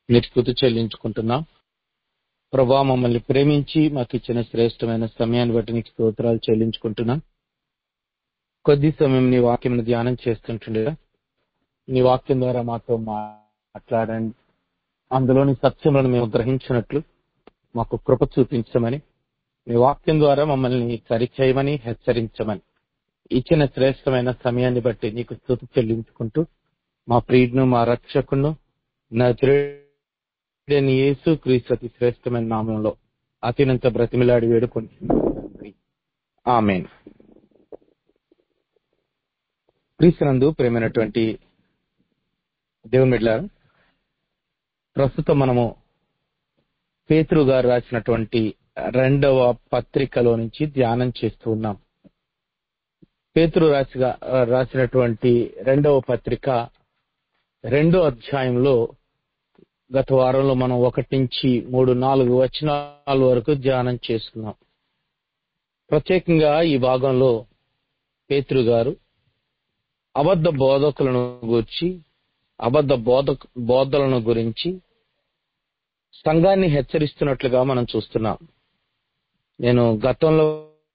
నీకు స్థుతి చెల్లించుకుంటున్నాం ప్రభా మమ్మల్ని ప్రేమించి మాకు ఇచ్చిన శ్రేష్టమైన సమయాన్ని బట్టి నీకు స్తోత్రాలు చెల్లించుకుంటున్నాం కొద్ది సమయం నీ వాక్యం ధ్యానం చేస్తుంటుండగా నీ వాక్యం ద్వారా మాతో మాట్లాడండి అందులోని సత్యములను మేము గ్రహించినట్లు మాకు కృప చూపించమని మీ వాక్యం ద్వారా మమ్మల్ని సరిచేయమని హెచ్చరించమని ఇచ్చిన శ్రేష్టమైన సమయాన్ని బట్టి నీకు స్థుతి చెల్లించుకుంటూ మా ప్రియుడును మా రక్షకును నా నీ యేసు క్రీస్తు అతి శ్రేష్టమైన నామంలో అతినంత బ్రతిమిలాడి వేడుకొని ఆమె క్రీస్తునందు ప్రేమైనటువంటి దేవుని బిడ్డలారా ప్రస్తుతం మనము పేతురు గారు రాసినటువంటి రెండవ పత్రికలో నుంచి ధ్యానం చేస్తూ ఉన్నాం పేతురు రాసిగా రాసినటువంటి రెండవ పత్రిక రెండో అధ్యాయంలో గత వారంలో మనం ఒకటి నుంచి మూడు నాలుగు వచనాల వరకు ధ్యానం చేసుకున్నాం ప్రత్యేకంగా ఈ భాగంలో పేతురు గారు అబద్ధ బోధకులను గురించి అబద్ధ బోధ బోధలను గురించి సంఘాన్ని హెచ్చరిస్తున్నట్లుగా మనం చూస్తున్నాం నేను గతంలో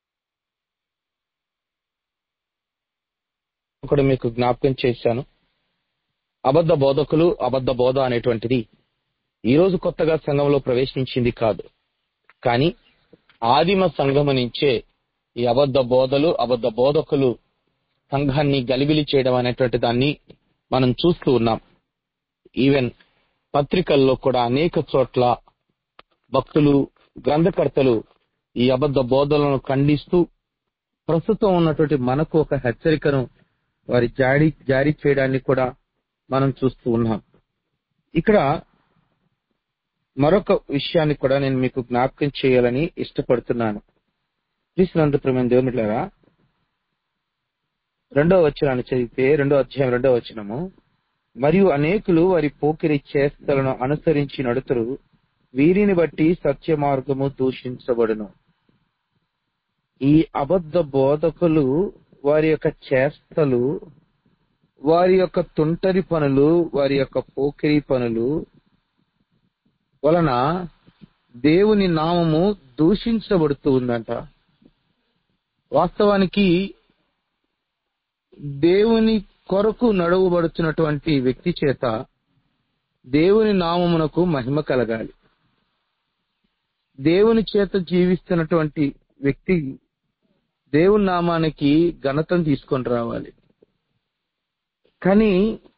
కూడా మీకు జ్ఞాపకం చేశాను అబద్ధ బోధకులు అబద్ధ బోధ అనేటువంటిది ఈ రోజు కొత్తగా సంఘంలో ప్రవేశించింది కాదు కానీ ఆదిమ సంఘము నుంచే ఈ అబద్ధ బోధలు అబద్ధ బోధకులు సంఘాన్ని గలిబిలి చేయడం అనేటువంటి దాన్ని మనం చూస్తూ ఉన్నాం ఈవెన్ పత్రికల్లో కూడా అనేక చోట్ల భక్తులు గ్రంథకర్తలు ఈ అబద్ధ బోధలను ఖండిస్తూ ప్రస్తుతం ఉన్నటువంటి మనకు ఒక హెచ్చరికను వారి జారీ జారీ చేయడాన్ని కూడా మనం చూస్తూ ఉన్నాం ఇక్కడ మరొక విషయాన్ని కూడా నేను మీకు జ్ఞాపకం చేయాలని ఇష్టపడుతున్నాను క్రీస్తునంత ప్రేమ దేవునిలారా రెండో వచనాన్ని చదివితే రెండో అధ్యాయం రెండో వచనము మరియు అనేకులు వారి పోకిరి చేష్టలను అనుసరించి నడుతురు వీరిని బట్టి సత్య మార్గము దూషించబడును ఈ అబద్ధ బోధకులు వారి యొక్క చేష్టలు వారి యొక్క తుంటరి పనులు వారి యొక్క పోకిరి పనులు వలన దేవుని నామము దూషించబడుతూ ఉందంట వాస్తవానికి దేవుని కొరకు నడవబడుతున్నటువంటి వ్యక్తి చేత దేవుని నామమునకు మహిమ కలగాలి దేవుని చేత జీవిస్తున్నటువంటి వ్యక్తి దేవుని నామానికి ఘనతను తీసుకొని రావాలి కానీ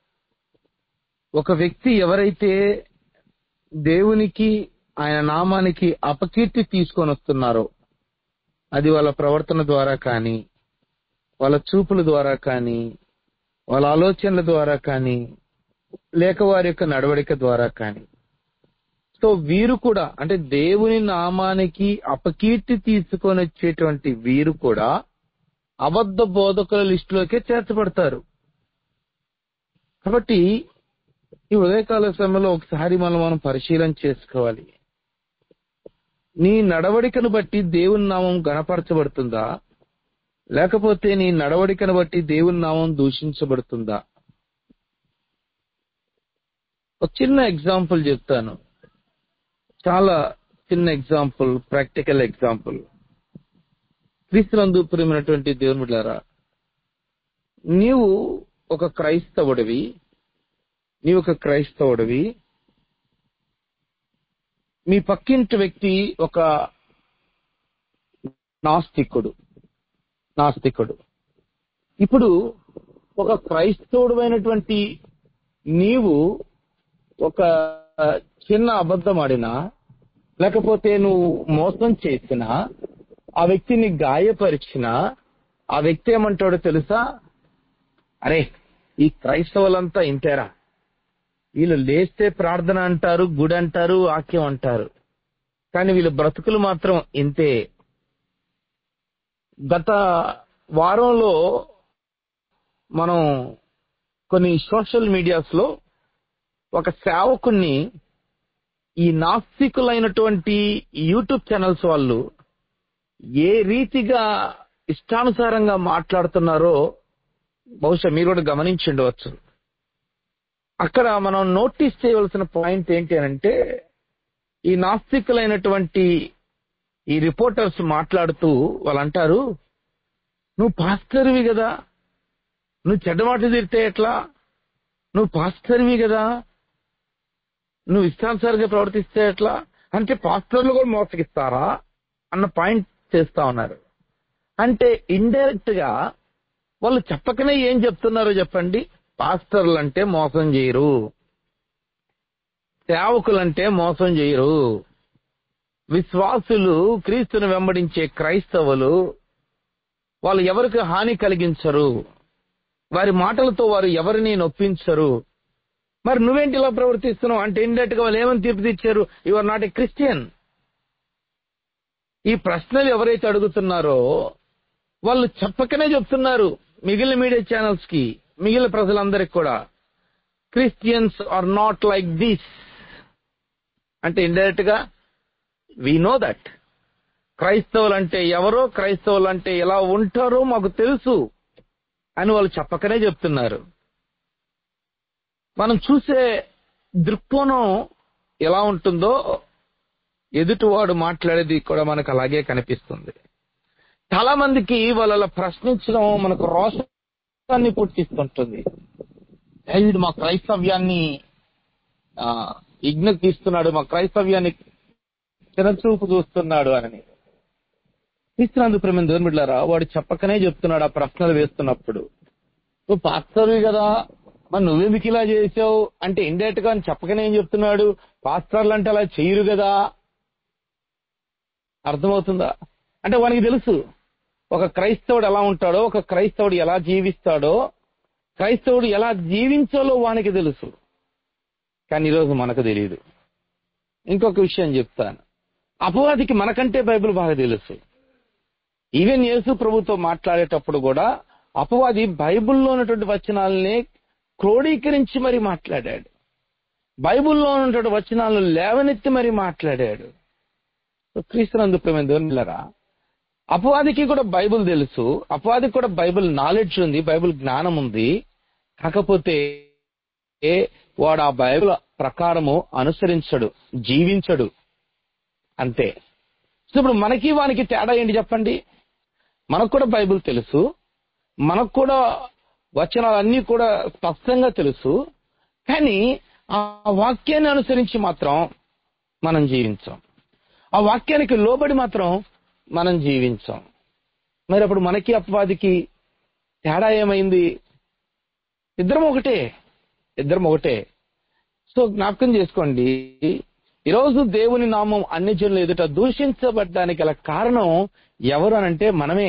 ఒక వ్యక్తి ఎవరైతే దేవునికి ఆయన నామానికి అపకీర్తి తీసుకొని వస్తున్నారో అది వాళ్ళ ప్రవర్తన ద్వారా కానీ వాళ్ళ చూపుల ద్వారా కానీ వాళ్ళ ఆలోచనల ద్వారా కానీ లేక వారి యొక్క నడవడిక ద్వారా కానీ సో వీరు కూడా అంటే దేవుని నామానికి అపకీర్తి తీసుకొని వచ్చేటువంటి వీరు కూడా అబద్ధ బోధకుల లిస్టులోకే చేర్చబడతారు కాబట్టి ఈ ఉదయకాల సమయంలో ఒకసారి మనం మనం పరిశీలన చేసుకోవాలి నీ నడవడికను బట్టి దేవుని నామం గణపరచబడుతుందా లేకపోతే నీ నడవడికను బట్టి దేవుని నామం దూషించబడుతుందా ఒక చిన్న ఎగ్జాంపుల్ చెప్తాను చాలా చిన్న ఎగ్జాంపుల్ ప్రాక్టికల్ ఎగ్జాంపుల్ క్రీస్తునందు ప్రియమైనటువంటి దేవుని బిడ్డారా నీవు ఒక క్రైస్తవుడివి నీవు ఒక క్రైస్తవుడివి మీ పక్కింటి వ్యక్తి ఒక నాస్తికుడు నాస్తికుడు ఇప్పుడు ఒక క్రైస్తవుడమైనటువంటి నీవు ఒక చిన్న అబద్ధం ఆడినా లేకపోతే నువ్వు మోసం చేసినా ఆ వ్యక్తిని గాయపరిచినా ఆ వ్యక్తి ఏమంటాడో తెలుసా అరే ఈ క్రైస్తవులంతా ఇంతేరా వీళ్ళు లేస్తే ప్రార్థన అంటారు గుడి అంటారు వాక్యం అంటారు కానీ వీళ్ళ బ్రతుకులు మాత్రం ఇంతే గత వారంలో మనం కొన్ని సోషల్ మీడియాస్ లో ఒక సేవకుణ్ణి ఈ నాస్తికులైనటువంటి యూట్యూబ్ ఛానల్స్ వాళ్ళు ఏ రీతిగా ఇష్టానుసారంగా మాట్లాడుతున్నారో బహుశా మీరు కూడా గమనించి ఉండవచ్చు అక్కడ మనం నోటీస్ చేయవలసిన పాయింట్ ఏంటి అంటే ఈ నాస్తికులైనటువంటి ఈ రిపోర్టర్స్ మాట్లాడుతూ వాళ్ళు అంటారు నువ్వు పాస్టర్వి కదా నువ్వు చెడ్డమాట తిరితే ఎట్లా నువ్వు పాస్టర్వి కదా నువ్వు ఇష్టానుసారిగా ప్రవర్తిస్తే ఎట్లా అంటే పాస్టర్లు కూడా మోసగిస్తారా అన్న పాయింట్ చేస్తా ఉన్నారు అంటే ఇండైరెక్ట్ గా వాళ్ళు చెప్పకనే ఏం చెప్తున్నారో చెప్పండి పాస్టర్లు అంటే మోసం చేయరు సేవకులంటే మోసం చేయరు విశ్వాసులు క్రీస్తుని వెంబడించే క్రైస్తవులు వాళ్ళు ఎవరికి హాని కలిగించరు వారి మాటలతో వారు ఎవరిని నొప్పించరు మరి నువ్వేంటి ఇలా ప్రవర్తిస్తున్నావు అంటే ఇండైరెక్ట్ గా వాళ్ళు ఏమని తీర్పు తెచ్చారు యువర్ నాట్ ఏ క్రిస్టియన్ ఈ ప్రశ్నలు ఎవరైతే అడుగుతున్నారో వాళ్ళు చెప్పకనే చెప్తున్నారు మిగిలిన మీడియా ఛానల్స్ కి మిగిలిన ప్రజలందరికి కూడా Christians are not like this అంటే ఇండైరెక్ట్ గా వి నో దట్ క్రైస్తవులు అంటే ఎవరో క్రైస్తవులు అంటే ఎలా ఉంటారో మాకు తెలుసు అని వాళ్ళు చెప్పకనే చెప్తున్నారు మనం చూసే దృక్కోణం ఎలా ఉంటుందో ఎదుటివాడు మాట్లాడేది కూడా మనకు అలాగే కనిపిస్తుంది చాలా మందికి వాళ్ళ ప్రశ్నించడం మనకు రోషాన్ని పుట్టిస్తుంటుంది "ఏ, వీడు మా క్రైస్తవ్యాన్ని ఆ, ఇగ్నకు తీస్తున్నాడు మా క్రైస్తవ్యాన్ని చిరచూపు చూస్తున్నాడు అని క్రీస్తునందు ప్రేమ దేవుని బిడ్డారా వాడు చెప్పకనే చెప్తున్నాడు ఆ ప్రశ్నలు వేస్తున్నప్పుడు నువ్వు పాస్టర్వి కదా మరి నువ్వెందుకు ఇలా చేసావు అంటే ఇండైరెక్ట్ గా అని చెప్పకనే ఏం చెప్తున్నాడు పాస్టర్లు అంటే అలా చేయరు కదా అర్థమవుతుందా అంటే వానికి తెలుసు ఒక క్రైస్తవుడు ఎలా ఉంటాడో ఒక క్రైస్తవుడు ఎలా జీవిస్తాడో క్రైస్తవుడు ఎలా జీవించాలో వానికి తెలుసు కానీ ఈరోజు మనకు తెలియదు ఇంకొక విషయం చెప్తాను అపవాదికి మనకంటే బైబిల్ బాగా తెలుసు ఈవెన్ యేసు ప్రభుతో మాట్లాడేటప్పుడు కూడా అపవాది బైబిల్లో ఉన్నటువంటి వచనాలని క్రోడీకరించి మరి మాట్లాడాడు బైబిల్లో ఉన్నటువంటి వచనాలను లేవనెత్తి మరి మాట్లాడాడు క్రీస్తునందు ప్రేమ దేవునిలరా అపవాదికి కూడా బైబిల్ తెలుసు అపవాదికి కూడా బైబిల్ నాలెడ్జ్ ఉంది బైబిల్ జ్ఞానం ఉంది కాకపోతే వాడు ఆ బైబిల్ ప్రకారము అనుసరించడు జీవించడు అంతే సో ఇప్పుడు మనకి వానికి తేడా ఏంటి చెప్పండి మనకు కూడా బైబిల్ తెలుసు మనకు కూడా వచనాలన్నీ కూడా స్పష్టంగా తెలుసు కానీ ఆ వాక్యాన్ని అనుసరించి మాత్రం మనం జీవించాం ఆ వాక్యానికి లోబడి మాత్రం మనం జీవించాం మరి అప్పుడు మనకి అపవాదికి తేడా ఏమైంది ఇద్దరం ఒకటే ఇద్దరం ఒకటే సో జ్ఞాపకం చేసుకోండి ఈరోజు దేవుని నామం అన్ని జనులు ఎదుట దూషించబడ్డానికి గల కారణం ఎవరు అనంటే మనమే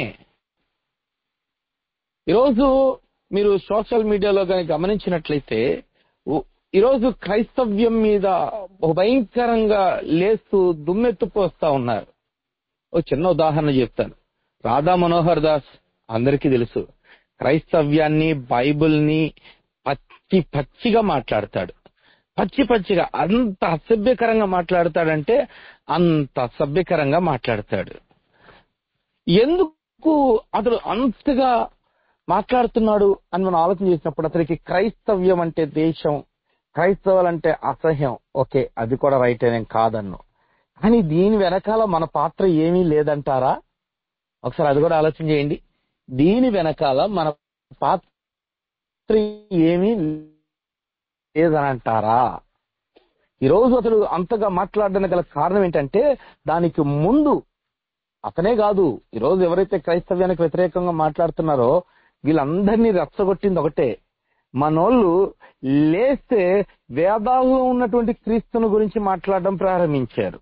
ఈరోజు మీరు సోషల్ మీడియాలో కానీ గమనించినట్లయితే ఉ- ఈరోజు క్రైస్తవ్యం మీద ఒక భయంకరంగా లేస్తూ దుమ్మెత్తుపోస్తా ఉన్నారు ఓ చిన్న ఉదాహరణ చెప్తాను రాధా మనోహర్ దాస్ అందరికీ తెలుసు క్రైస్తవ్యాన్ని బైబిల్ని పచ్చి పచ్చిగా మాట్లాడతాడు పచ్చి పచ్చిగా అంత అసభ్యకరంగా మాట్లాడతాడంటే అంత అసభ్యకరంగా మాట్లాడతాడు ఎందుకు అతడు అంతగా మాట్లాడుతున్నాడు అని మనం ఆలోచన చేసినప్పుడు అతనికి క్రైస్తవ్యం అంటే దేశం క్రైస్తవులంటే అసహ్యం ఓకే అది కూడా రైట్ నేను కాదన్ను కానీ దీని వెనకాల మన పాత్ర ఏమీ లేదంటారా ఒకసారి అది కూడా ఆలోచన చేయండి దీని వెనకాల మన పాత్ర ఏమీ లేదనంటారా ఈరోజు అతడు అంతగా మాట్లాడడానికి గల కారణం ఏంటంటే దానికి ముందు అతనే కాదు ఈరోజు ఎవరైతే క్రైస్తవ్యానికి వ్యతిరేకంగా మాట్లాడుతున్నారో వీళ్ళందరినీ రెచ్చగొట్టింది ఒకటే మనోళ్ళు లేస్తే వేదాల్లో ఉన్నటువంటి క్రీస్తుని గురించి మాట్లాడడం ప్రారంభించారు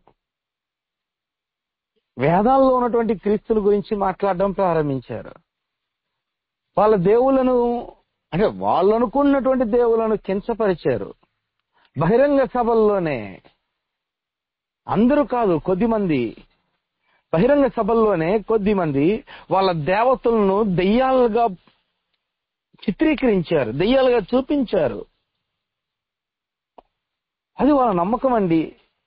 వేదాల్లో ఉన్నటువంటి క్రీస్తుల గురించి మాట్లాడడం ప్రారంభించారు వాళ్ళ దేవులను అంటే వాళ్ళు అనుకున్నటువంటి దేవులను కించపరిచారు బహిరంగ సభల్లోనే అందరూ కాదు కొద్ది మంది బహిరంగ సభల్లోనే కొద్ది మంది వాళ్ళ దేవతలను దెయ్యాలుగా చిత్రీకరించారు దెయ్యాలుగా చూపించారు అది వాళ్ళ నమ్మకం అండి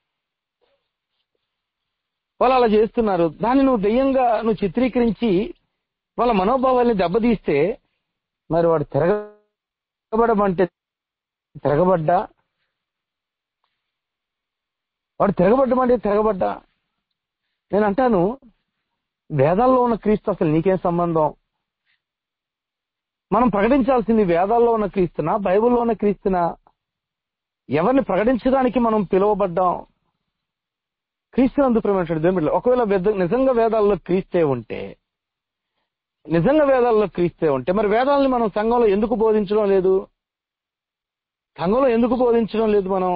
వాళ్ళు అలా చేస్తున్నారు దాన్ని నువ్వు దెయ్యంగా నువ్వు చిత్రీకరించి వాళ్ళ మనోభావాల్ని దెబ్బతీస్తే మరి వాడు తిరగబడమంటే తిరగబడ్డా వాడు తిరగబడ్డమంటే తిరగబడ్డా నేను అంటాను వేదాల్లో ఉన్న క్రీస్తు అసలు నీకేం సంబంధం మనం ప్రకటించాల్సింది వేదాల్లో ఉన్న క్రీస్తునా బైబిల్లో ఉన్న క్రీస్తునా ఎవరిని ప్రకటించడానికి మనం పిలువబడ్డాం క్రీస్తునందు ప్రేమటువంటి దేవుడు ఒకవేళ వేద- నిజంగా వేదాల్లో క్రీస్తే ఉంటే నిజంగా వేదాల్లో క్రీస్తే ఉంటే మరి వేదాలని మనం సంఘంలో ఎందుకు బోధించడం లేదు సంఘంలో ఎందుకు బోధించడం లేదు మనం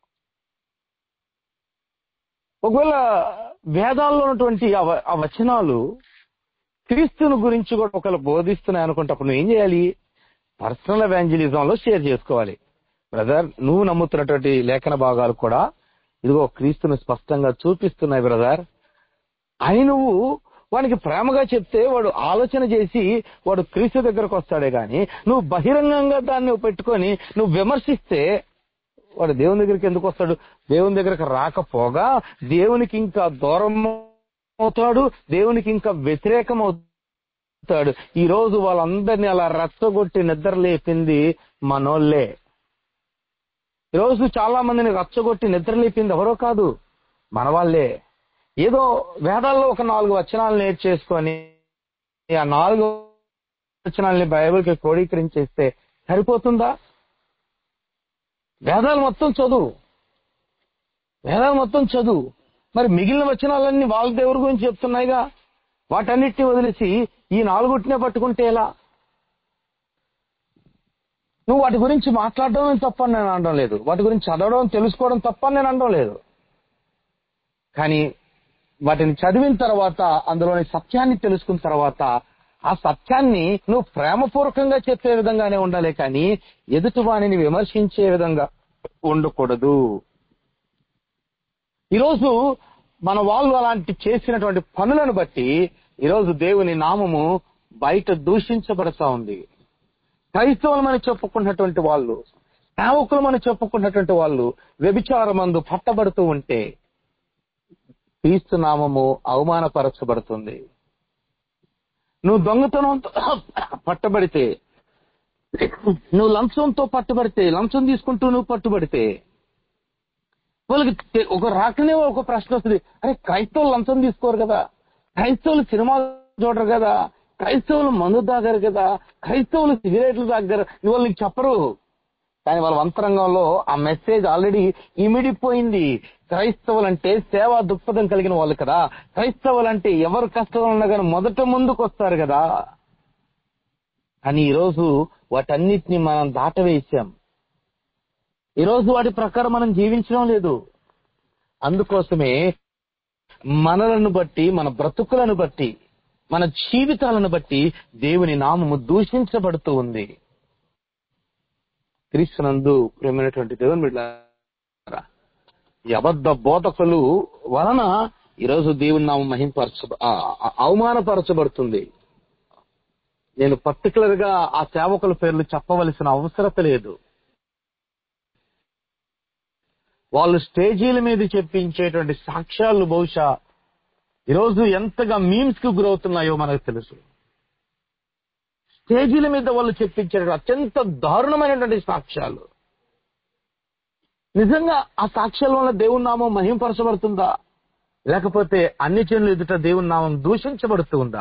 ఒకవేళ వేదాల్లో ఉన్నటువంటి ఆ వ- ఆ వచనాలు క్రీస్తుని గురించి కూడా ఒకవేళ బోధిస్తున్నాయి అనుకుంటే అప్పుడు నువ్వు ఏం చేయాలి పర్సనల్ ఎవాంజలిజం లో షేర్ చేసుకోవాలి బ్రదర్ నువ్వు నమ్ముతున్నటువంటి లేఖన భాగాలు కూడా ఇదిగో క్రీస్తుని స్పష్టంగా చూపిస్తున్నాయి బ్రదర్ అని నువ్వు వానికి ప్రేమగా చెప్తే వాడు ఆలోచన చేసి వాడు క్రీస్తు దగ్గరకు వస్తాడే గాని నువ్వు బహిరంగంగా దాన్ని పెట్టుకొని నువ్వు విమర్శిస్తే వాడు దేవుని దగ్గరికి ఎందుకు వస్తాడు దేవుని దగ్గరకు రాకపోగా దేవునికి ఇంకా దూరం అవుతాడు దేవునికి ఇంకా వ్యతిరేకం అవుతాడు ఈ రోజు వాళ్ళందరినీ అలా రచ్చగొట్టి నిద్ర లేపింది మనోళ్ళే ఈ రోజు చాలా మందిని రచ్చగొట్టి నిద్ర లేపింది ఎవరో కాదు మన వాళ్ళే ఏదో వేదాల్లో ఒక నాలుగు వచనాలు నేర్చేసుకొని ఆ నాలుగు వచనాల్ని బైబిల్కి క్రోడీకరించేస్తే సరిపోతుందా వేదాలు మొత్తం చదువు వేదాలు మొత్తం చదువు మరి మిగిలిన వచనాలన్నీ వాళ్ళ దేవుడి గురించి చెప్తున్నాయిగా వాటన్నిటిని వదిలేసి ఈ నాలుగుటినే పట్టుకుంటే ఎలా నువ్వు వాటి గురించి మాట్లాడడం తప్పని నేను అనడం లేదు వాటి గురించి చదవడం తెలుసుకోవడం తప్పని నేను అనడం లేదు కానీ వాటిని చదివిన తర్వాత అందులోని సత్యాన్ని తెలుసుకున్న తర్వాత ఆ సత్యాన్ని నువ్వు ప్రేమపూర్వకంగా చెప్పే విధంగానే ఉండాలి కానీ ఎదుటి వాణిని విమర్శించే విధంగా ఉండకూడదు ఈరోజు మన వాళ్ళు అలాంటి చేసినటువంటి పనులను బట్టి ఈరోజు దేవుని నామము బయట దూషించబడతా ఉంది క్రైస్తవులమని చెప్పుకున్నటువంటి వాళ్ళు సేవకులమని చెప్పుకున్నటువంటి వాళ్ళు వ్యభిచారమందు పట్టబడుతూ ఉంటే క్రీస్తు నామము అవమానపరచబడుతుంది నువ్వు దొంగతనంతో పట్టబడితే నువ్వు లంచంతో పట్టుబడితే లంచం తీసుకుంటూ నువ్వు పట్టుబడితే వాళ్ళకి తె- ఒక రాకనే ఒక ప్రశ్న వస్తుంది అరే క్రైస్తవులు లంచం తీసుకోరు కదా క్రైస్తవులు సినిమాలు చూడరు కదా క్రైస్తవులు మందు తాగరు కదా క్రైస్తవులు సిగరెట్లు తాగరు ఇవాళ నీకు చెప్పరు కానీ వాళ్ళ అంతరంగంలో ఆ మెసేజ్ ఆల్రెడీ ఇమిడిపోయింది క్రైస్తవులంటే సేవా దృక్పథం కలిగిన వాళ్ళు కదా క్రైస్తవులంటే ఎవరు కష్టంలో ఉన్నా కానీ మొదట ముందుకు వస్తారు కదా కానీ ఈరోజు వాటన్నిటిని మనం దాటవేశాం ఈరోజు వాటి ప్రకారం మనం జీవించడం లేదు అందుకోసమే మనలను బట్టి మన బ్రతుకులను బట్టి మన జీవితాలను బట్టి దేవుని నామము దూషించబడుతూ ఉంది క్రీస్తునందు ప్రేమైనటువంటి దేవుని బిడ్డలారా, ఈ అబద్ధ బోధకులు వలన ఈరోజు దేవుని నామం మహింపరచ ఆ, ఆ, అవమానపరచబడుతుంది నేను పర్టికులర్ గా ఆ సేవకుల పేర్లు చెప్పవలసిన అవసరత లేదు వాళ్ళు స్టేజీల మీద చెప్పించేటువంటి సాక్ష్యాలు బహుశా ఈరోజు ఎంతగా మీమ్స్ కు గురవుతున్నాయో మనకు తెలుసు స్టేజీల మీద వాళ్ళు చెప్పించే అత్యంత దారుణమైనటువంటి సాక్ష్యాలు నిజంగా ఆ సాక్ష్యాల వల్ల దేవుని నామం మహింపరచబడుతుందా లేకపోతే అన్ని జనులు ఎదుట దేవుని నామం దూషించబడుతూ ఉందా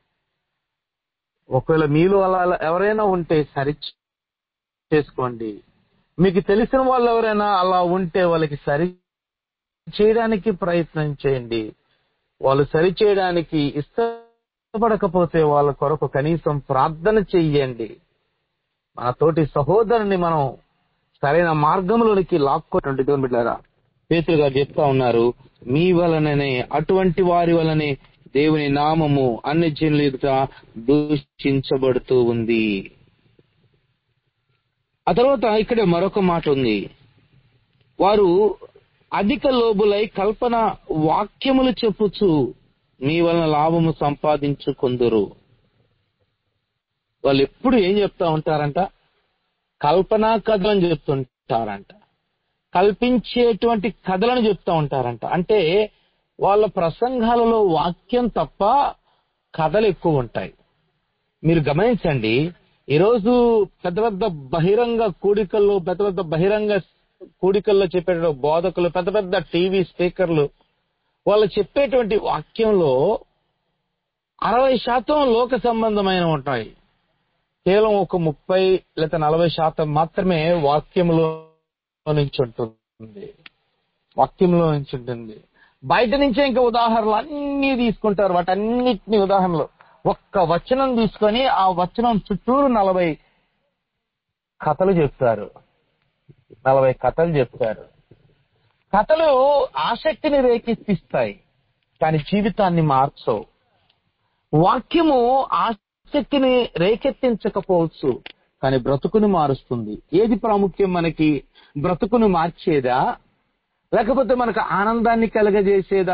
ఒకవేళ మీలో అలా అలా ఎవరైనా ఉంటే సరి చేసుకోండి మీకు తెలిసిన వాళ్ళు ఎవరైనా అలా ఉంటే వాళ్ళకి సరి చేయడానికి ప్రయత్నం చేయండి వాళ్ళు సరి చేయడానికి ఇష్టపడకపోతే వాళ్ళ కొరకు కనీసం ప్రార్థన చెయ్యండి మన తోటి సహోదరుని మనం సరైన మార్గంలోనికి లాక్కోటువంటి దేవుని బిడ్డారా పేతులు గారు చెప్తా ఉన్నారు మీ వలననే అటువంటి వారి వలనే దేవుని నామము అన్ని జనుల ఎదుట దూషించబడుతూ ఉంది ఆ తర్వాత ఇక్కడ మరొక మాట ఉంది వారు అధిక లోబులై కల్పన వాక్యములు చెప్పుచు మీ వలన లాభము సంపాదించుకుందురు వాళ్ళు ఎప్పుడు ఏం చెప్తా ఉంటారంట కల్పనా కథలను చెప్తుంటారంట కల్పించేటువంటి కథలను చెప్తా ఉంటారంట అంటే వాళ్ళ ప్రసంగాలలో వాక్యం తప్ప కథలు ఎక్కువ ఉంటాయి మీరు గమనించండి ఈరోజు పెద్ద పెద్ద బహిరంగ కూడికల్లో పెద్ద పెద్ద బహిరంగ కూడికల్లో చెప్పేటువంటి బోధకులు పెద్ద పెద్ద టీవీ స్పీకర్లు వాళ్ళు చెప్పేటువంటి వాక్యంలో అరవై శాతం లోక సంబంధమైన ఉంటాయి కేవలం ఒక ముప్పై లేదా నలభై శాతం మాత్రమే వాక్యంలో నుంచి ఉంటుంది వాక్యంలో నుంచి ఉంటుంది బయట నుంచే ఇంకా ఉదాహరణలు అన్ని తీసుకుంటారు వాటన్నిటిని ఉదాహరణలు ఒక్క వచనం తీసుకొని ఆ వచనం చుట్టూరు నలభై కథలు చెప్తారు నలభై కథలు చెప్తారు కథలు ఆసక్తిని రేకెత్తిస్తాయి కానీ జీవితాన్ని మార్చవు వాక్యము ఆసక్తిని రేకెత్తించకపోవచ్చు కానీ బ్రతుకుని మారుస్తుంది ఏది ప్రాముఖ్యం మనకి బ్రతుకును మార్చేదా లేకపోతే మనకు ఆనందాన్ని కలగజేసేదా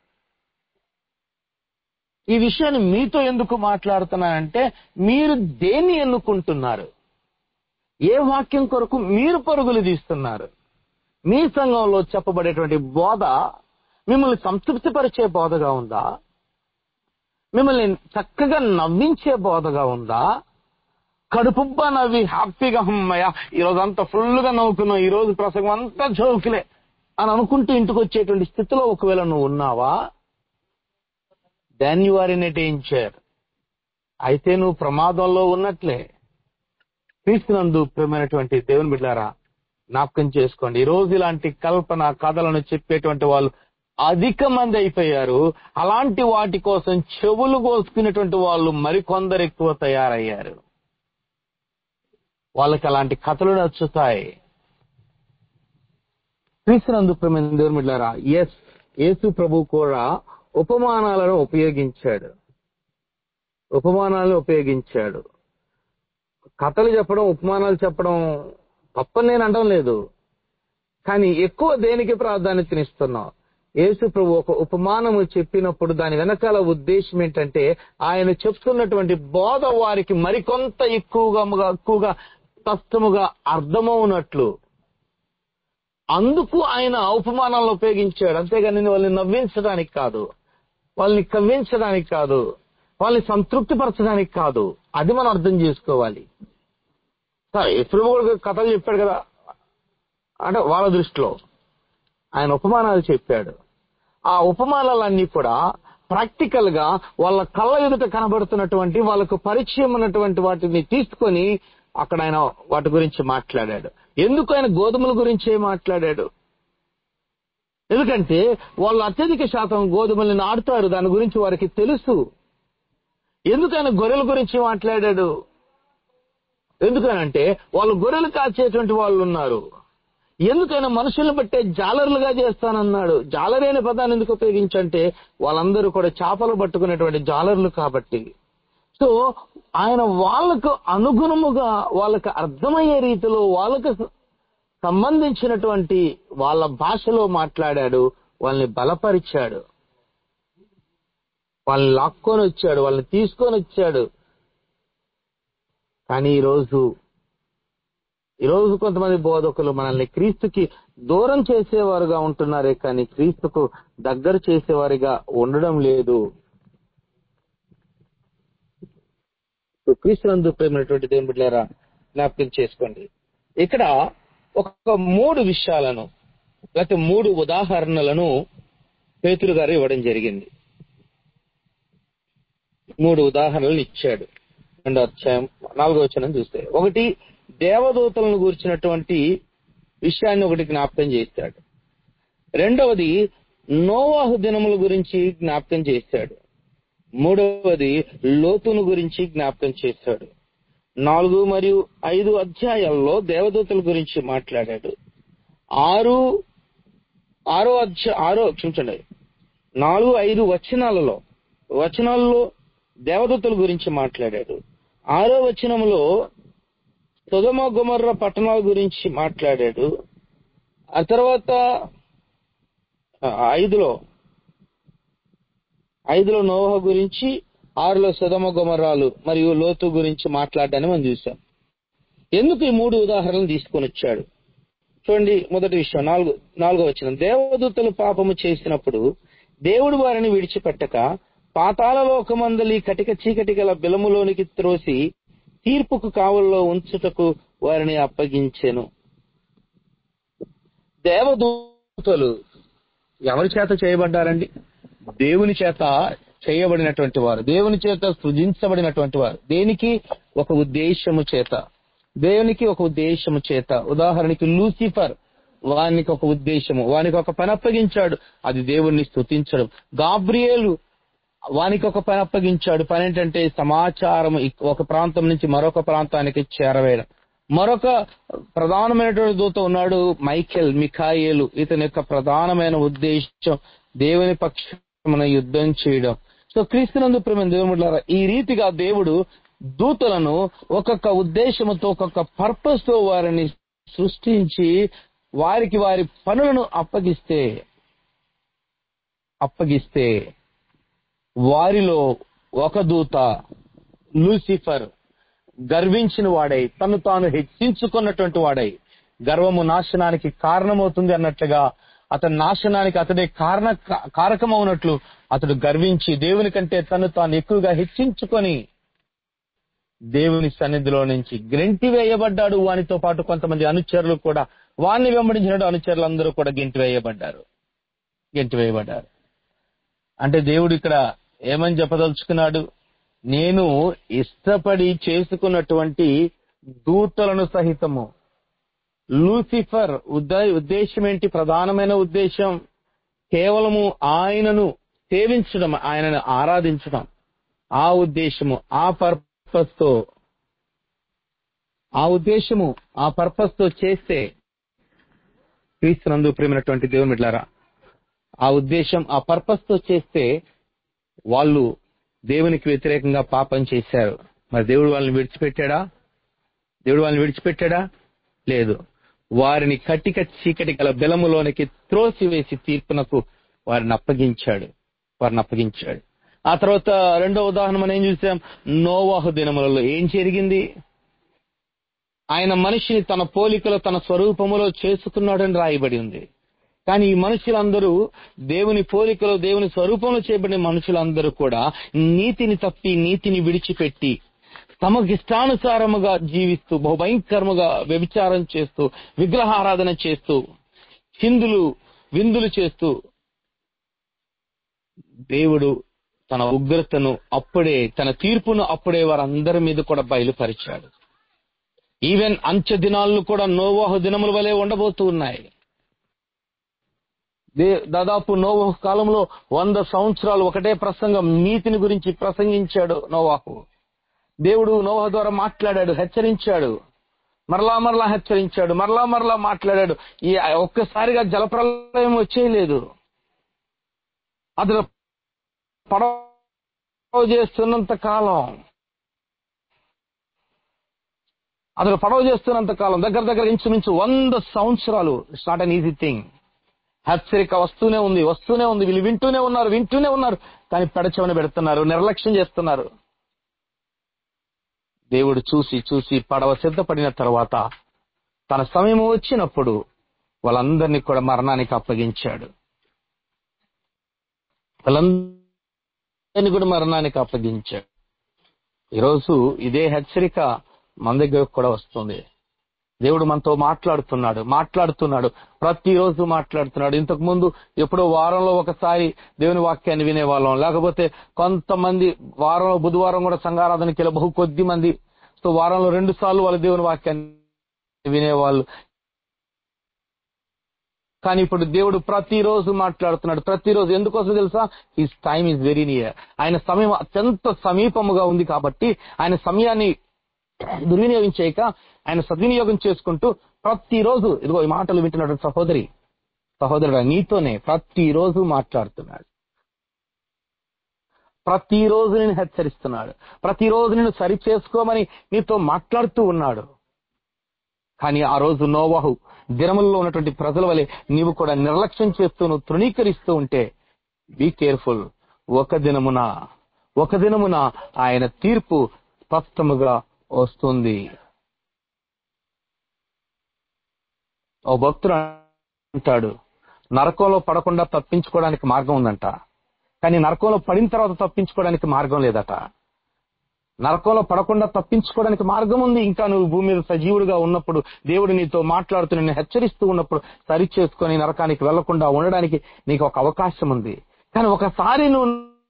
ఈ విషయాన్ని మీతో ఎందుకు మాట్లాడుతున్నానంటే మీరు దేన్ని ఎన్నుకుంటున్నారు ఏ వాక్యం కొరకు మీరు పరుగులు తీస్తున్నారు మీ సంఘంలో చెప్పబడేటువంటి బోధ మిమ్మల్ని సంతృప్తిపరిచే బోధగా ఉందా మిమ్మల్ని చక్కగా నవ్వించే బోధగా ఉందా కడుపుబ్బా నవ్వి హ్యాపీగా అమ్మయ్య ఈరోజు అంతా ఫుల్గా నవ్వుకున్నావు ఈ రోజు ప్రసంగం అంతా జోకులే అని అనుకుంటూ ఇంటికి వచ్చేటువంటి స్థితిలో ఒకవేళ నువ్వు ఉన్నావా then you are in a danger అయితే నువ్వు ప్రమాదంలో ఉన్నట్లే క్రీస్తునందు ప్రేమైనటువంటి దేవుని బిడ్డారా జ్ఞాపకం చేసుకోండి ఈ రోజు ఇలాంటి కల్పన కథలను చెప్పేటువంటి వాళ్ళు అధిక మంది అయిపోయారు అలాంటి వాటి కోసం చెవులు కోసుకునేటువంటి వాళ్ళు మరికొందరు ఎక్కువ తయారయ్యారు వాళ్ళకి అలాంటి కథలు నచ్చుతాయి క్రీస్తునందు ప్రేమైన దేవుని బిడ్డారా ఎస్ యేసు ప్రభు కూడా ఉపమానాలను ఉపయోగించాడు ఉపమానాలను ఉపయోగించాడు కథలు చెప్పడం ఉపమానాలు చెప్పడం తప్పని నేను అనడం లేదు కానీ ఎక్కువ దేనికి ప్రాధాన్యతనిస్తున్నాం యేసు ప్రభు ఒక ఉపమానము చెప్పినప్పుడు దాని వెనకాల ఉద్దేశం ఏంటంటే ఆయన చెప్తున్నటువంటి బోధ వారికి మరికొంత ఎక్కువగా ఎక్కువగా స్పష్టముగా అర్థమవునట్లు అందుకు ఆయన ఉపమానాలను ఉపయోగించాడు అంతేగాని వాళ్ళని నవ్వించడానికి కాదు వాళ్ళని కవ్వించడానికి కాదు వాళ్ళని సంతృప్తిపరచడానికి కాదు అది మనం అర్థం చేసుకోవాలి సరే ఎప్పుడు కూడా కథలు చెప్పాడు కదా అంటే వాళ్ళ దృష్టిలో ఆయన ఉపమానాలు చెప్పాడు ఆ ఉపమానాలన్నీ కూడా ప్రాక్టికల్ గా వాళ్ళ కళ్ళ ఎదుట కనబడుతున్నటువంటి వాళ్ళకు పరిచయం ఉన్నటువంటి వాటిని తీసుకొని అక్కడ ఆయన వాటి గురించి మాట్లాడాడు ఎందుకు ఆయన గోధుమల గురించే మాట్లాడాడు ఎందుకంటే వాళ్ళు అత్యధిక శాతం గోధుమల్ని నాటుతారు దాని గురించి వారికి తెలుసు ఎందుకు ఆయన గొర్రెల గురించి మాట్లాడాడు ఎందుకనంటే వాళ్ళు గొర్రెలు కాచేటువంటి వాళ్ళు ఉన్నారు ఎందుకైనా మనుషుల్ని బట్టే జాలర్లుగా చేస్తానన్నాడు జాలర్ అనే పదాన్ని ఎందుకు ఉపయోగించంటే వాళ్ళందరూ కూడా చేపలు పట్టుకునేటువంటి జాలర్లు కాబట్టి సో ఆయన వాళ్ళకు అనుగుణముగా వాళ్ళకు అర్థమయ్యే రీతిలో వాళ్ళకు సంబంధించినటువంటి వాళ్ళ భాషలో మాట్లాడాడు వాళ్ళని బలపరిచాడు వాళ్ళని లాక్కొని వచ్చాడు వాళ్ళని తీసుకొని వచ్చాడు కానీ ఈరోజు ఈరోజు కొంతమంది బోధకులు మనల్ని క్రీస్తుకి దూరం చేసేవారుగా ఉంటున్నారే కానీ క్రీస్తుకు దగ్గర చేసేవారిగా ఉండడం లేదు క్రీస్తునందు ప్రేమైనటువంటి దేవుని బిడ్డారా జ్ఞాపకం చేసుకోండి ఇక్కడ ఒక మూడు విషయాలను లేకపోతే మూడు ఉదాహరణలను పేతులు గారు ఇవ్వడం జరిగింది మూడు ఉదాహరణలు ఇచ్చాడు రెండో అధ్యాయం నాలుగో వచనం చూస్తే ఒకటి దేవదూతలను గురించినటువంటి విషయాన్ని ఒకటి జ్ఞాపకం చేశాడు రెండవది నోవాహు దినముల గురించి జ్ఞాపకం చేశాడు మూడవది లోతును గురించి జ్ఞాపకం చేశాడు నాలుగు మరియు ఐదు అధ్యాయాల్లో దేవదూతల గురించి మాట్లాడాడు ఆరు ఆరో అధ్యాయ ఆరో క్షమించండి నాలుగు ఐదు వచనాలలో వచనాల్లో దేవదూతల గురించి మాట్లాడాడు ఆరో వచనంలో సుధమ గుమర్ర పట్టణాల గురించి మాట్లాడాడు ఆ తర్వాత ఐదులో ఐదులో నోహ గురించి ఆరులో సుధమ గుమర్రాలు మరియు లోతు గురించి మాట్లాడడాన్ని మనం చూసాం ఎందుకు ఈ మూడు ఉదాహరణలు తీసుకొని వచ్చాడు చూడండి మొదటి విషయం నాలుగు నాలుగో వచ్చిన దేవదూతలు పాపము చేసినప్పుడు దేవుడు వారిని విడిచిపెట్టక పాతాళ లోకమందలి కటిక చీకటి గల బిలములోనికి త్రోసి తీర్పుకు కావల్లో ఉంచుటకు వారిని అప్పగించెను దేవదూతలు ఎవరి చేత చేయబడ్డారండి దేవుని చేత చేయబడినటువంటి వారు దేవుని చేత సృజించబడినటువంటి వారు దేనికి ఒక ఉద్దేశము చేత దేవునికి ఒక ఉద్దేశము చేత ఉదాహరణకి లూసిఫర్ వానికి ఒక ఉద్దేశము వానికి ఒక పని అప్పగించాడు అది దేవుణ్ణి స్తుతించడం గాబ్రియేలు వానికి ఒక పని అప్పగించాడు పని ఏంటంటే సమాచారం ఒక ప్రాంతం నుంచి మరొక ప్రాంతానికి చేరవేయడం మరొక ప్రధానమైనటువంటి దూత ఉన్నాడు మైఖెల్ మిఖాయేలు ఇతని యొక్క ప్రధానమైన ఉద్దేశం దేవుని పక్షమున యుద్ధం చేయడం సో క్రీస్తునందు ప్రేమ దేవుడులారా ఈ రీతిగా దేవుడు దూతలను ఒక్కొక్క ఉద్దేశంతో ఒక్కొక్క పర్పస్ తో వారిని సృష్టించి వారికి వారి పనులను అప్పగిస్తే అప్పగిస్తే వారిలో ఒక దూత లూసిఫర్ గర్వించిన వాడై తను తాను హెచ్చించుకున్నటువంటి వాడై గర్వము నాశనానికి కారణమవుతుంది అన్నట్లుగా అతని నాశనానికి అతడే కారణ కారకమవునట్లు అతడు గర్వించి దేవుని కంటే తను తాను ఎక్కువగా హెచ్చించుకొని దేవుని సన్నిధిలో నుంచి గ్రెంటి వేయబడ్డాడు వానితో పాటు కొంతమంది అనుచరులు కూడా వాణ్ణి వెంబడించిన అనుచరులు అందరూ కూడా గెంటి వేయబడ్డారు గెంటి వేయబడ్డారు అంటే దేవుడు ఇక్కడ ఏమని చెప్పదలుచుకున్నాడు నేను ఇష్టపడి చేసుకున్నటువంటి దూతలను సహితము లూసిఫర్ ఉద్దేశం ఏంటి ప్రధానమైన ఉద్దేశం కేవలము ఆయనను సేవించడం ఆయనను ఆరాధించడం ఆ ఉద్దేశము ఆ పర్పస్ తో ఆ ఉద్దేశము ఆ పర్పస్ తో చేస్తే క్రీస్తునందు ప్రేమైనటువంటి దేవుని బిడ్డారా ఆ ఉద్దేశం ఆ పర్పస్ తో చేస్తే వాళ్ళు దేవునికి వ్యతిరేకంగా పాపం చేశారు మరి దేవుడు వాళ్ళని విడిచిపెట్టాడా దేవుడు వాళ్ళని విడిచిపెట్టాడా లేదు వారిని కట్టిక చీకటి గల బెలములోనికి త్రోసివేసి తీర్పునకు వారిని అప్పగించాడు వారిని అప్పగించాడు ఆ తర్వాత రెండో ఉదాహరణ మనం ఏం చూసాం నోవాహు దినములలో ఏం జరిగింది ఆయన మనిషిని తన పోలికలో తన స్వరూపములో చేసుకున్నాడని రాయబడి ఉంది కానీ ఈ మనుషులందరూ దేవుని పోలికలో దేవుని స్వరూపంలో చేయబడిన మనుషులందరూ కూడా నీతిని తప్పి నీతిని విడిచిపెట్టి తమకిష్టానుసారముగా జీవిస్తూ బహుభయంకరముగా వ్యభిచారం చేస్తూ విగ్రహారాధన చేస్తూ హిందులు విందులు చేస్తూ దేవుడు తన ఉగ్రతను అప్పుడే తన తీర్పును అప్పుడే వారందరి మీద కూడా బయలుపరిచాడు ఈవెన్ అంచె దినాలను కూడా నోవాహు దినముల వలె ఉండబోతూ ఉన్నాయి దాదాపు నోవాహు కాలంలో వంద సంవత్సరాలు ఒకటే ప్రసంగం నీతిని గురించి ప్రసంగించాడు నోవాహు దేవుడు నోవాహు ద్వారా మాట్లాడాడు హెచ్చరించాడు మరలా మరలా హెచ్చరించాడు మరలా మరలా మాట్లాడాడు ఈ ఒక్కసారిగా జలప్రలయం వచ్చేయలేదు అతను పడవ చేస్తున్నంత కాలం అతను పడవ చేస్తున్నంత కాలం దగ్గర దగ్గర ఇంచుమించు వంద సంవత్సరాలు it's not an easy thing హెచ్చరిక వస్తూనే ఉంది వస్తూనే ఉంది వీళ్ళు వింటూనే ఉన్నారు వింటూనే ఉన్నారు కానీ పెడచెవన పెడుతున్నారు నిర్లక్ష్యం చేస్తున్నారు దేవుడు చూసి చూసి పడవ సిద్ధపడిన తర్వాత తన సమయం వచ్చినప్పుడు వాళ్ళందరినీ కూడా మరణానికి అప్పగించాడు వాళ్ళందరినీ కూడా మరణానికి అప్పగించాడు ఈరోజు ఇదే హెచ్చరిక మన దగ్గరకు కూడా వస్తుంది దేవుడు మనతో మాట్లాడుతున్నాడు మాట్లాడుతున్నాడు ప్రతిరోజు మాట్లాడుతున్నాడు ఇంతకు ముందు ఎప్పుడో వారంలో ఒకసారి దేవుని వాక్యాన్ని వినేవాళ్ళం లేకపోతే కొంతమంది వారంలో బుధవారం కూడా సంఘారాధనకి వెళ్ళి బహు కొద్ది మంది సో వారంలో రెండు సార్లు వాళ్ళ దేవుని వాక్యాన్ని వినేవాళ్ళు కానీ ఇప్పుడు దేవుడు ప్రతిరోజు మాట్లాడుతున్నాడు ప్రతిరోజు ఎందుకోసం తెలుసా his time is very near ఆయన సమయం అత్యంత సమీపముగా ఉంది కాబట్టి ఆయన సమయాన్ని దుర్వినియోగం చేయక ఆయన సద్వినియోగం చేసుకుంటూ ప్రతిరోజు ఇదిగో ఈ మాటలు వింటున్నాడు సహోదరి సహోదరుడు నీతోనే ప్రతిరోజు మాట్లాడుతున్నాడు ప్రతిరోజు నేను హెచ్చరిస్తున్నాడు ప్రతిరోజు నేను సరి చేసుకోమని నీతో మాట్లాడుతూ ఉన్నాడు కానీ ఆ రోజు నోవాహు దినములలో ఉన్నటువంటి ప్రజల వలె నీవు కూడా నిర్లక్ష్యం చేస్తూ నువ్వు తృణీకరిస్తూ ఉంటే బీ కేర్ఫుల్ ఒక దినమున ఒక దినమున ఆయన తీర్పు స్పష్టముగా వస్తుంది ఓ భక్తుడు అంటాడు నరకంలో పడకుండా తప్పించుకోవడానికి మార్గం ఉందంట కానీ నరకంలో పడిన తర్వాత తప్పించుకోవడానికి మార్గం లేదట నరకంలో పడకుండా తప్పించుకోవడానికి మార్గం ఉంది ఇంకా నువ్వు భూమి మీద సజీవుడిగా ఉన్నప్పుడు దేవుడు నీతో మాట్లాడుతూ నిన్ను హెచ్చరిస్తూ ఉన్నప్పుడు సరి చేసుకొని నరకానికి వెళ్లకుండా ఉండడానికి నీకు ఒక అవకాశం ఉంది కానీ ఒకసారి నువ్వు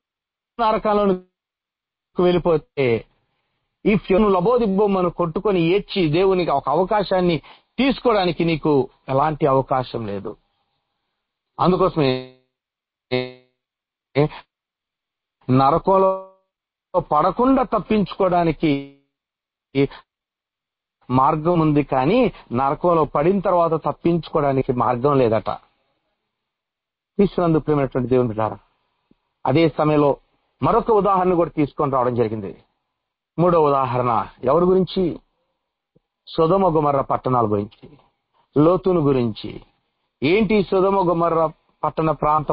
నరకాలను వెళ్ళిపోతే ఈ నువ్వు లబోదిబ్బొమ్మను కొట్టుకొని ఏడ్చి దేవునికి ఒక అవకాశాన్ని తీసుకోవడానికి నీకు ఎలాంటి అవకాశం లేదు అందుకోసమే నరకంలో పడకుండా తప్పించుకోవడానికి మార్గం ఉంది కానీ నరకంలో పడిన తర్వాత తప్పించుకోవడానికి మార్గం లేదట తీసుకున్నందుకు ప్రేమైనటువంటి దేవుని బిడ్డారా అదే సమయంలో మరొక ఉదాహరణ కూడా తీసుకొని రావడం జరిగింది మూడో ఉదాహరణ ఎవరి గురించి సుధమ గుమర్ర పట్టణాల గురించి లోతును గురించి ఏంటి సుధమ గుమర్ర పట్టణ ప్రాంత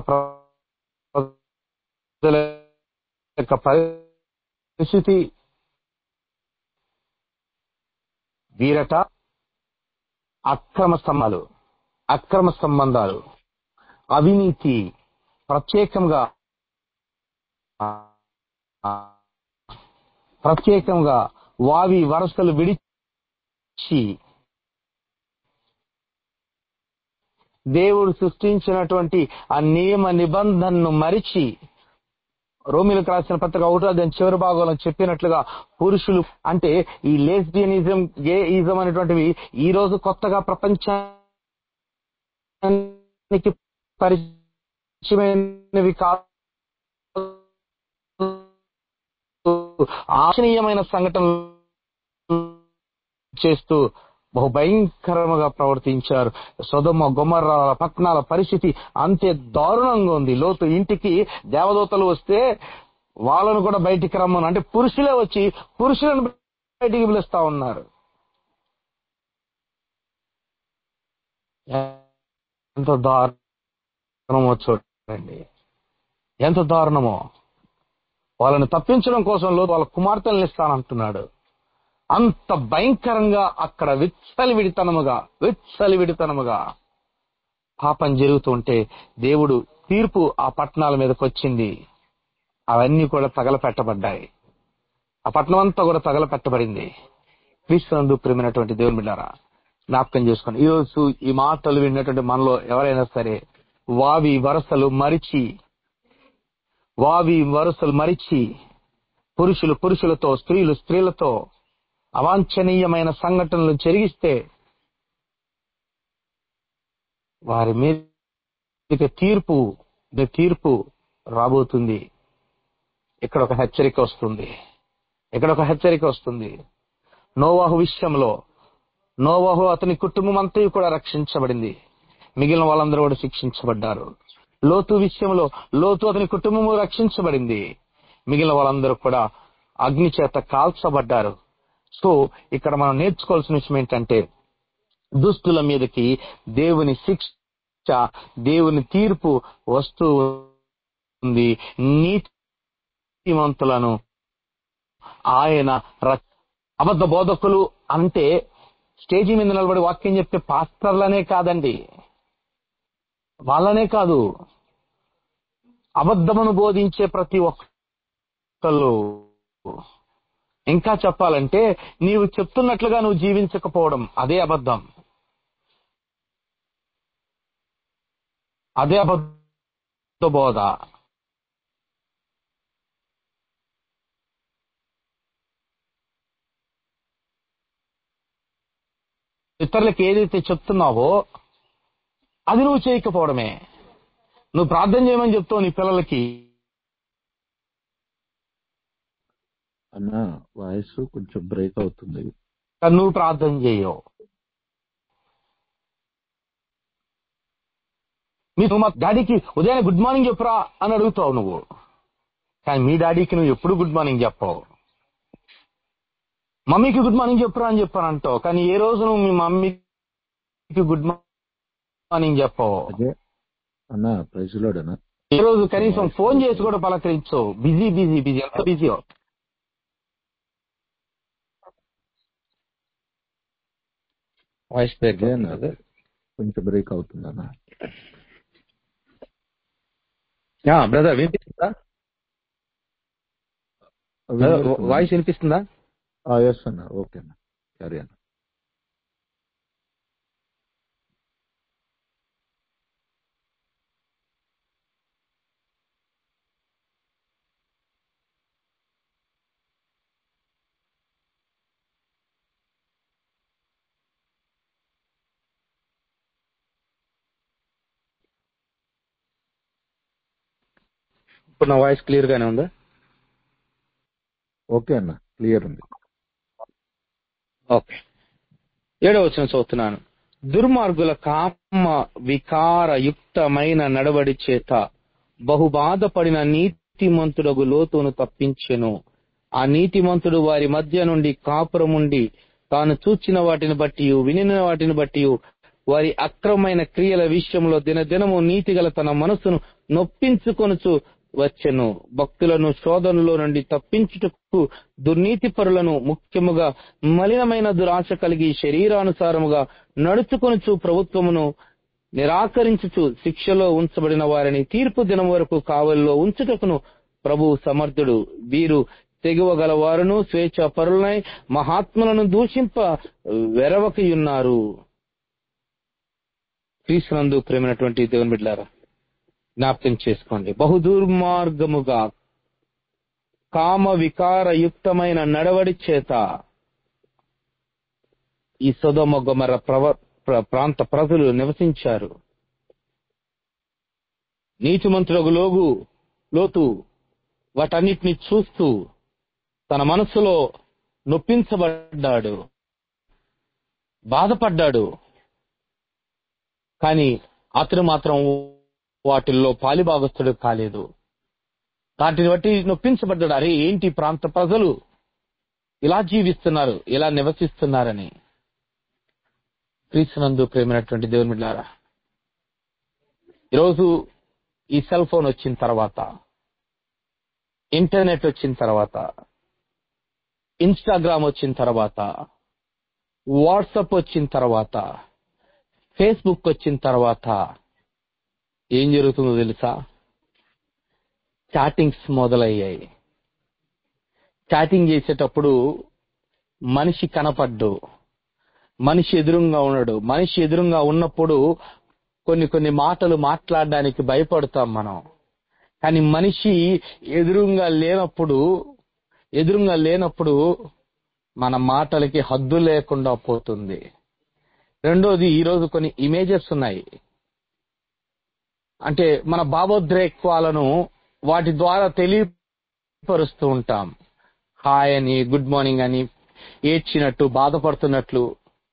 ప్రజల యొక్క పరిస్థితి వీరట అక్రమ స్తంభాలు అక్రమ సంబంధాలు అవినీతి ప్రత్యేకంగా ప్రత్యేకంగా వావి వరసలు విడిచి దేవుడు సృష్టించినటువంటి ఆ నియమ నిబంధనను మరిచి రోమిలకు రాసిన పత్రిక ఒకటో దాని చివరి భాగంలో చెప్పినట్లుగా పురుషులు అంటే ఈ లేస్బియనిజం గేయిజం అనేటువంటివి ఈ రోజు కొత్తగా ప్రపంచానికి పరిచయమైనవి కాదు ఆశనీయమైన సంఘటనలు చేస్తూ బహు భయంకరముగా ప్రవర్తించారు సొదమ గుమర్ర పట్టణాల పరిస్థితి అంతే దారుణంగా ఉంది లోతు ఇంటికి దేవదూతలు వస్తే వాళ్ళను కూడా బయటికి రమ్మను అంటే పురుషులే వచ్చి పురుషులను బయటికి పిలుస్తా ఉన్నారు ఎంత దారుణమో చూడండి ఎంత దారుణమో వాళ్ళని తప్పించడం కోసం లోతు వాళ్ళ కుమార్తెలను ఇస్తానంటున్నాడు అంత భయంకరంగా అక్కడ విచ్చలివిడితనముగా విచ్చలివిడితనముగా పాపం జరుగుతుంటే దేవుడు తీర్పు ఆ పట్టణాల మీదకి వచ్చింది అవన్నీ కూడా తగలపెట్టబడ్డాయి ఆ పట్టణం అంతా కూడా తగలపెట్టబడింది క్రీస్తునందు ప్రేమైనటువంటి దేవుని బిడ్డారా జ్ఞాపకం చేసుకోండి ఈ రోజు ఈ మాటలు విన్నటువంటి మనలో ఎవరైనా సరే వావి వరసలు మరిచి వావి వరసలు మరిచి పురుషులు పురుషులతో స్త్రీలు స్త్రీలతో అవాంఛనీయమైన సంఘటనలు జరిగిస్తే వారి మీద తీర్పు తీర్పు రాబోతుంది ఇక్కడ ఒక హెచ్చరిక వస్తుంది ఇక్కడ ఒక హెచ్చరిక వస్తుంది నోవాహు విషయంలో నోవాహు అతని కుటుంబం అంతా కూడా రక్షించబడింది మిగిలిన వాళ్ళందరూ కూడా శిక్షించబడ్డారు లోతు విషయంలో లోతు అతని కుటుంబము రక్షించబడింది మిగిలిన వాళ్ళందరూ కూడా అగ్ని చేత కాల్చబడ్డారు సో ఇక్కడ మనం నేర్చుకోవాల్సిన విషయం ఏంటంటే దుస్తుల మీదకి దేవుని శిక్ష దేవుని తీర్పు వస్తూ ఉంది నీతిమంతులను ఆయన అబద్ధ బోధకులు అంటే స్టేజీ మీద నిలబడి వాక్యం చెప్తే పాస్టర్లనే కాదండి వాళ్ళనే కాదు అబద్ధమును బోధించే ప్రతి ఒక్కళ్ళు ఇంకా చెప్పాలంటే నీవు చెప్తున్నట్లుగా నువ్వు జీవించకపోవడం అదే అబద్ధం అదే అబద్ధ బోధ ఇతరులకు ఏదైతే చెప్తున్నావో అది నువ్వు చేయకపోవడమే నువ్వు ప్రార్థన చేయమని చెప్తావు నీ పిల్లలకి అన్న వాయిస్ కొంచెం బ్రేక్ అవుతుంది కానీ నువ్వు ప్రార్థన చేయవు మీ నువ్వు మా డాడీకి ఉదయాన్నే గుడ్ మార్నింగ్ చెప్పురా అని అడుగుతావు నువ్వు కానీ మీ డాడీకి నువ్వు ఎప్పుడు గుడ్ మార్నింగ్ చెప్పవు మమ్మీకి గుడ్ మార్నింగ్ చెప్పురా అని చెప్పాను అంటావు కానీ ఏ రోజు నువ్వు మీ మమ్మీకి గుడ్ మార్నింగ్ చెప్పవు అదే అన్న ప్రైజ్లోడనా ఏ రోజు కనీసం ఫోన్ చేసి కూడా పలకరించవు బిజీ బిజీ బిజీ ఎంత బిజీ వాయిస్ బ్రేక్ అదే అన్న కొంచెం బ్రేక్ అవుతుంది అన్న బ్రదర్ వినిపిస్తుందా వినబడుతుంది. వాయిస్ వినిపిస్తుందా ఆ, ఎస్ అన్న ఓకే అన్న సరే అన్న ఇప్పుడు నా వాయిస్ క్లియర్ గానే ఉందా ఓకే అన్న క్లియర్ ఉంది ఓకే ఏడవ వచనం చదువుతున్నాను దుర్మార్గుల కామ వికారయుక్తమైన నడవడి చేత బహు బాధపడిన నీతిమంతుడగు లోతును తప్పించెను ఆ నీతిమంతుడు వారి మధ్య నుండి కాపురముండి తాను చూచిన వాటిని బట్టి వినిన వాటిని బట్టి వారి అక్రమమైన క్రియల విషయంలో దినదినము నీతిగల తన మనసును నొప్పించుకొనుచు వచ్చెను భక్తులను శోధనలో నుండి తప్పించుటకు దుర్నీతి పరులను ముఖ్యముగా మలినమైన దురాశ కలిగి శరీరానుసారముగా నడుచుకొనుచు ప్రభుత్వమును నిరాకరించుచు శిక్షలో ఉంచబడిన వారిని తీర్పు దినం వరకు కావలిలో ఉంచుటకును ప్రభు సమర్థుడు వీరు తెగువగలవారును స్వేచ్ఛ పరులనై మహాత్ములను దూషింప వెరవకయున్నారు క్రీస్తునందు ప్రేమైనటువంటి దేవుని బిడ్డారా జ్ఞాపకం చేసుకోండి బహుదుర్మార్గముగా కామ వికారయుక్తమైన నడవడి చేత ఈ సొదమ గొమర ప్రవ ప్ర- ప్రాంత ప్రజలు నివసించారు నీతిమంతులకు లోగు లోతు వాటన్నిటిని చూస్తూ తన మనసులో నొప్పించబడ్డాడు బాధపడ్డాడు కానీ అతను మాత్రం వాటిల్లో పాలిభాగస్తుడు కాలేదు వాటిని బట్టి నొప్పించబడ్డాడు అరే ఏంటి ఈ ప్రాంత ప్రజలు ఇలా జీవిస్తున్నారు ఇలా నివసిస్తున్నారని క్రీస్తునందు ప్రేమైనటువంటి దేవుని బిడ్డారా ఈరోజు ఈ సెల్ ఫోన్ వచ్చిన తర్వాత ఇంటర్నెట్ వచ్చిన తర్వాత ఇన్స్టాగ్రామ్ వచ్చిన తర్వాత వాట్సాప్ వచ్చిన తర్వాత ఫేస్బుక్ వచ్చిన తర్వాత ఏం జరుగుతుందో తెలుసా చాటింగ్స్ మొదలయ్యాయి చాటింగ్ చేసేటప్పుడు మనిషి కనపడ్డు మనిషి ఎదురుగా ఉన్నాడు మనిషి ఎదురుగా ఉన్నప్పుడు కొన్ని కొన్ని మాటలు మాట్లాడడానికి భయపడతాం మనం కానీ మనిషి ఎదురుగా లేనప్పుడు ఎదురుగా లేనప్పుడు మన మాటలకి హద్దు లేకుండా పోతుంది రెండోది ఈరోజు కొన్ని ఇమేజెస్ ఉన్నాయి అంటే మన భావోద్రేకాలను వాటి ద్వారా తెలియపరుస్తూ ఉంటాం హాయ్ అని గుడ్ మార్నింగ్ అని ఏడ్చినట్టు బాధపడుతున్నట్లు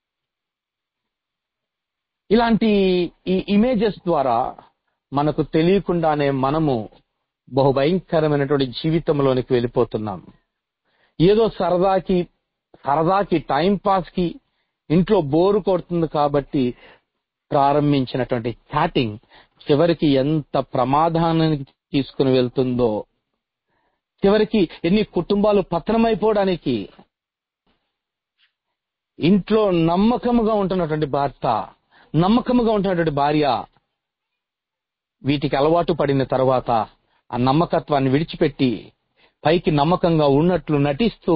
ఇలాంటి ఈ ఇమేజెస్ ద్వారా మనకు తెలియకుండానే మనము బహు భయంకరమైనటువంటి జీవితంలోనికి వెళ్ళిపోతున్నాం ఏదో సరదాకి సరదాకి టైం పాస్ కి ఇంట్లో బోరు కొడుతుంది కాబట్టి ప్రారంభించినటువంటి చాటింగ్ చివరికి ఎంత ప్రమాదానికి తీసుకుని వెళ్తుందో చివరికి ఎన్ని కుటుంబాలు పతనమైపోవడానికి ఇంట్లో నమ్మకముగా ఉంటున్నటువంటి భర్త నమ్మకముగా ఉంటున్నటువంటి భార్య వీటికి అలవాటు పడిన తర్వాత ఆ నమ్మకత్వాన్ని విడిచిపెట్టి పైకి నమ్మకంగా ఉన్నట్లు నటిస్తూ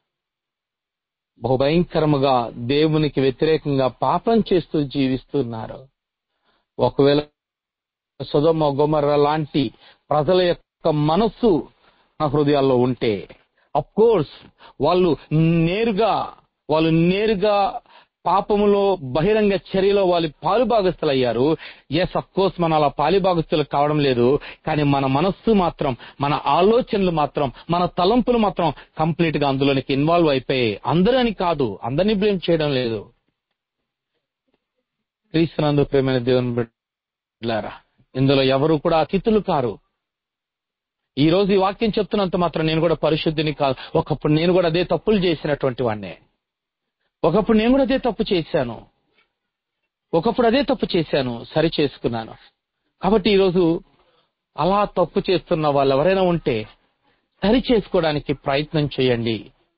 బహుభయంకరముగా దేవునికి వ్యతిరేకంగా పాపం చేస్తూ జీవిస్తున్నారు ఒకవేళ సుధమ గొమర లాంటి ప్రజల యొక్క మనస్సు నా హృదయాల్లో ఉంటే అఫ్ కోర్స్ వాళ్ళు నేరుగా వాళ్ళు నేరుగా పాపములో బహిరంగ చర్యలో వాళ్ళు పాలుభాగస్తులయ్యారు ఎస్ అఫ్ కోర్స్ మన అలా పాలుభాగస్తులు కావడం లేదు కానీ మన మనస్సు మాత్రం మన ఆలోచనలు మాత్రం మన తలంపులు మాత్రం కంప్లీట్ గా అందులోనికి ఇన్వాల్వ్ అయిపోయాయి అందరని కాదు అందరినీ బ్లేమ్ చేయడం లేదు క్రీస్తునందు ప్రేమైన దేవుని బిడ్డలారా ఇందులో ఎవరు కూడా అతిథులు కారు ఈ రోజు ఈ వాక్యం చెప్తున్నంత మాత్రం నేను కూడా పరిశుద్ధిని కాదు ఒకప్పుడు నేను కూడా అదే తప్పులు చేసినటువంటి వాడినే ఒకప్పుడు నేను కూడా అదే తప్పు చేశాను ఒకప్పుడు అదే తప్పు చేశాను సరి చేసుకున్నాను కాబట్టి ఈరోజు అలా తప్పు చేస్తున్న వాళ్ళు ఎవరైనా ఉంటే సరి చేసుకోవడానికి ప్రయత్నం చేయండి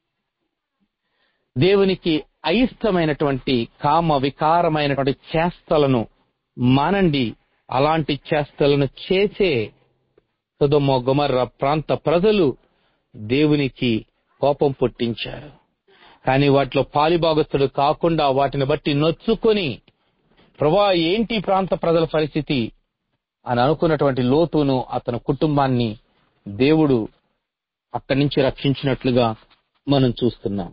దేవునికి అయిష్టమైనటువంటి కామ వికారమైనటువంటి చేష్టలను మానండి అలాంటి చేష్టలను చేసే సుధమ గుమర్ర ప్రాంత ప్రజలు దేవునికి కోపం పుట్టించారు కానీ వాటిలో పాలిభాగస్తుడు కాకుండా వాటిని బట్టి నొచ్చుకొని ప్రభా ఏంటి ఈ ప్రాంత ప్రజల పరిస్థితి అని అనుకున్నటువంటి లోతును అతని కుటుంబాన్ని దేవుడు అక్కడి నుంచి రక్షించినట్లుగా మనం చూస్తున్నాం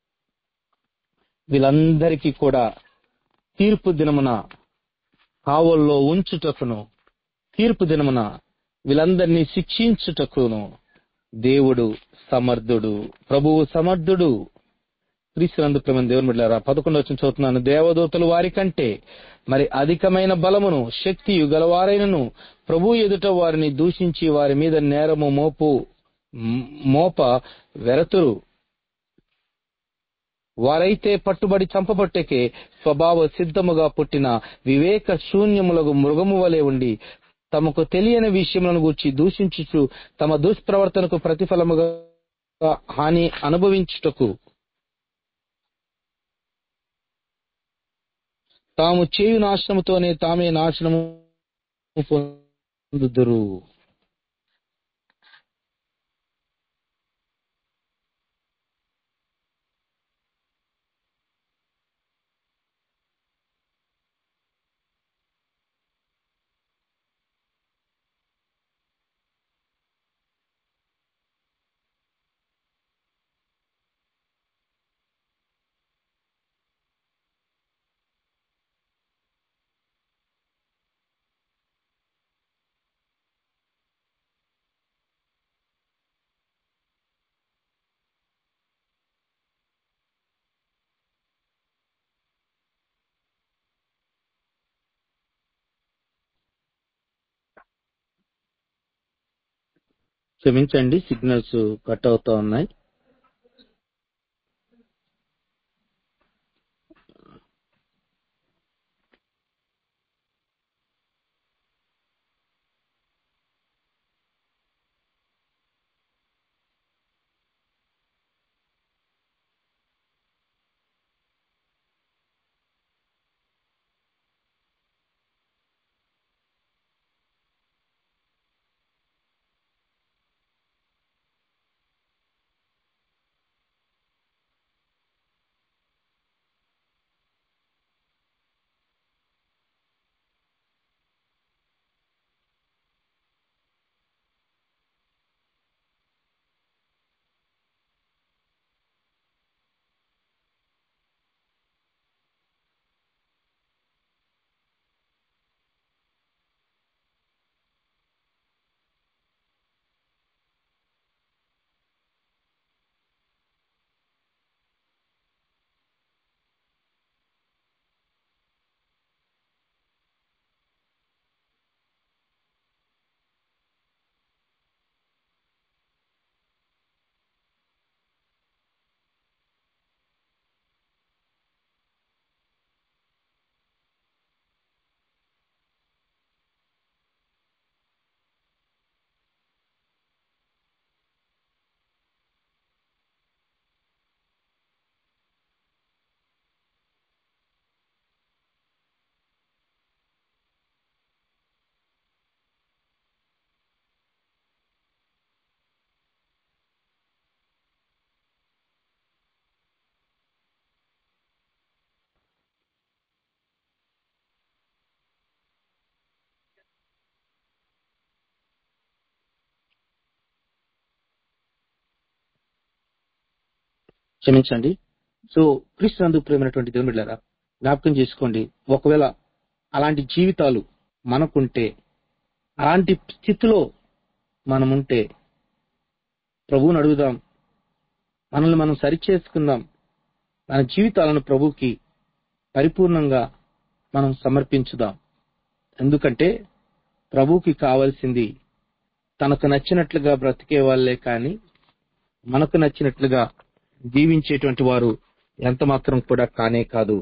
వీళ్ళందరికీ కూడా తీర్పు దినమున కావల్లో ఉంచుటకును తీర్పు దినమున వీళ్ళందరినీ శిక్షించుటకును దేవుడు సమర్థుడు ప్రభువు సమర్థుడు క్రీస్తునందు ప్రేమ దేవుని బిడ్డారా పదకొండు వచ్చిన చదువుతున్నాను దేవదూతలు వారి కంటే మరి అధికమైన బలమును శక్తియు గలవారైనను ప్రభు ఎదుట వారిని దూషించి వారి మీద నేరము మోపు మ్- మోప వెరతురు వారైతే పట్టుబడి చంపబట్టకే స్వభావ సిద్ధముగా పుట్టిన వివేక శూన్యములకు మృగము వలె ఉండి తమకు తెలియని విషయములను గూర్చి దూషించుచు తమ దుష్ప్రవర్తనకు ప్రతిఫలముగా హాని అనుభవించుటకు తాము చేయు నాశనముతోనే తామే నాశనము పొందుదురు క్షమించండి సిగ్నల్స్ కట్ అవుతా ఉన్నాయి క్షమించండి సో క్రీస్తునందు ప్రేమైనటువంటి దేవుని బిడ్డలారా జ్ఞాపకం చేసుకోండి ఒకవేళ అలాంటి జీవితాలు మనకుంటే అలాంటి స్థితిలో మనముంటే ప్రభువుని అడుగుదాం మనల్ని మనం సరిచేసుకుందాం మన జీవితాలను ప్రభుకి పరిపూర్ణంగా మనం సమర్పించుదాం ఎందుకంటే ప్రభువుకి కావాల్సింది తనకు నచ్చినట్లుగా బ్రతికే వాళ్ళే కానీ మనకు నచ్చినట్లుగా జీవించేటువంటి వారు ఎంత మాత్రం కూడా కానే కాదు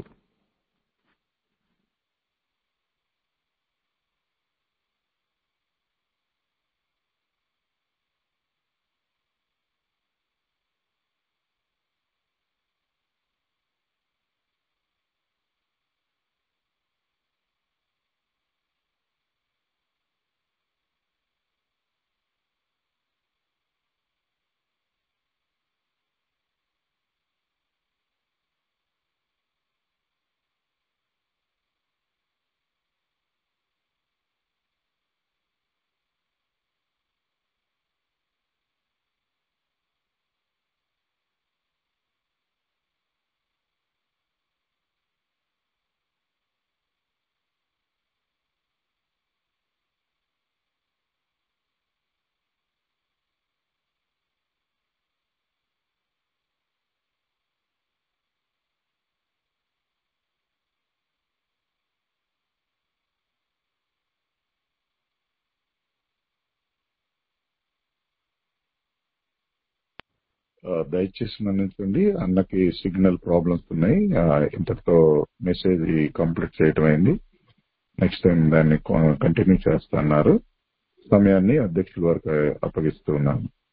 ఆ, దయచేసి మన్నించండి అన్నకి సిగ్నల్ ప్రాబ్లమ్స్ ఉన్నాయి ఆ, ఇంతటితో మెసేజ్ కంప్లీట్ చేయటం అయింది నెక్స్ట్ టైం దాన్ని కంటిన్యూ చేస్తున్నారు సమయాన్ని అధ్యక్షుల వరకు అప్పగిస్తూ ఉన్నాను